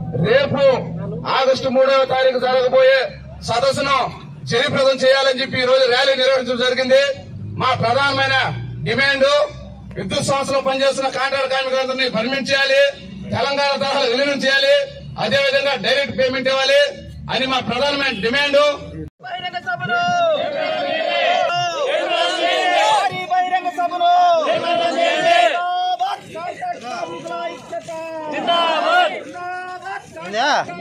రేపు ఆగస్టు మూడవ తారీఖు జరగబోయే సదస్సును జయప్రదం చేయాలని చెప్పి ఈ రోజు ర్యాలీ నిర్వహించడం జరిగింది మా ప్రధానమైన డిమాండ్ విద్యుత్ సంస్థలో పనిచేస్తున్న కాంట్రాక్ట్ కార్మికులందరినీ పర్మిట్ చేయాలి తెలంగాణ తరహా విలీనం చేయాలి అదేవిధంగా డైరెక్ట్ పేమెంట్ ఇవ్వాలి అని మా ప్రధానమైన డిమాండ్ బహిరంగ సభను భారీ బహిరంగ సభను జిందాబాద్ కాంట్రాక్ట్ కార్మికుల ఐక్యత జిందాబాద్ జిందాబాద్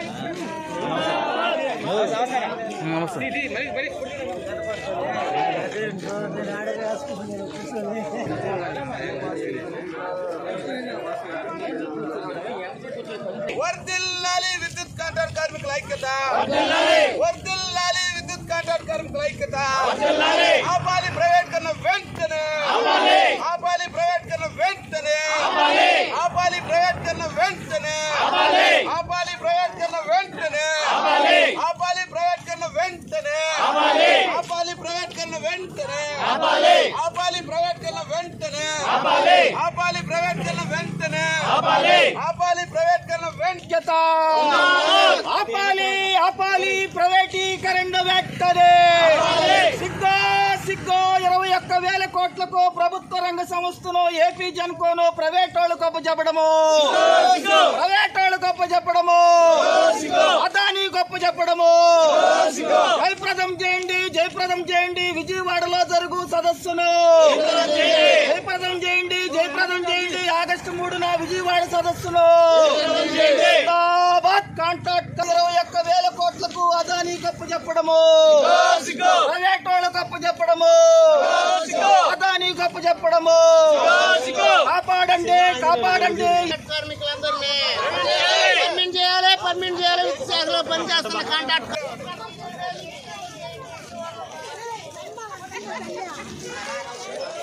వర్దిల్లాలి విద్యుత్ కాంట్రాక్ట్ కార్మికుల ఐక్యత వర్దిల్లాలి విద్యుత్ కాంట్రాక్ట్ కార్మికుల ఐక్యత ఆపాలి ప్రైవేట్ కన్నా వెంటనే ఆపాలి ప్రైవేట్ కన్నా వెంటనే ఆపాలి ప్రైవేట్ కన్నా వెంటనే ఆపాలి ప్రైవేట్ కన్నా వెంటనే ఆపాలి ప్రైవేట్ కన్నా వెంటనే ఆపాలి ప్రైవేట్ కన్నా వెంటనే ఆపాలి ప్రైవేట్ కన్నా వెంటనే ఆపాలి ప్రైవేట్ కన్నా వెంటనే ఆపాలి ప్రైవేట్ కన్నా వెంటనే ఐక్యత ఆపాలి ఆపాలి ప్రైవేటీకరణ వెంటనే సిగ్గా సిగ్గా ఇరవై ఒక్క వేల కోట్లకు ప్రభుత్వ రంగ సంస్థను ఏపీ జన్కోను ప్రైవేట్ వాళ్ళు గొప్ప చెప్పడము ప్రైవేట్ వాళ్ళు గొప్ప చెప్పడము అదాని గొప్ప చెప్పడము జయప్రదం చేయండి జయప్రదం చేయండి విజయవాడలో జరుగు సదస్సును జయప్రదం చేయండి జయప్రదం చేయండి ఆగస్టు మూడున విజయవాడ సదస్సును జిందాబాద్ కాంట్రాక్ట్ ఇరవై ఒక్క వేల కోట్లకు అదానీ కప్పు చెప్పడము ప్రైవేట్ వాళ్ళ కప్పు చెప్పడము అదానీ కప్పు చెప్పడము కాపాడండి కాపాడండి కార్మికులందరినీ పర్మిట్ చేయాలి పర్మిట్ చేయాలి విద్యుత్ శాఖలో పనిచేస్తున్న కాంట్రాక్ట్ Thank you.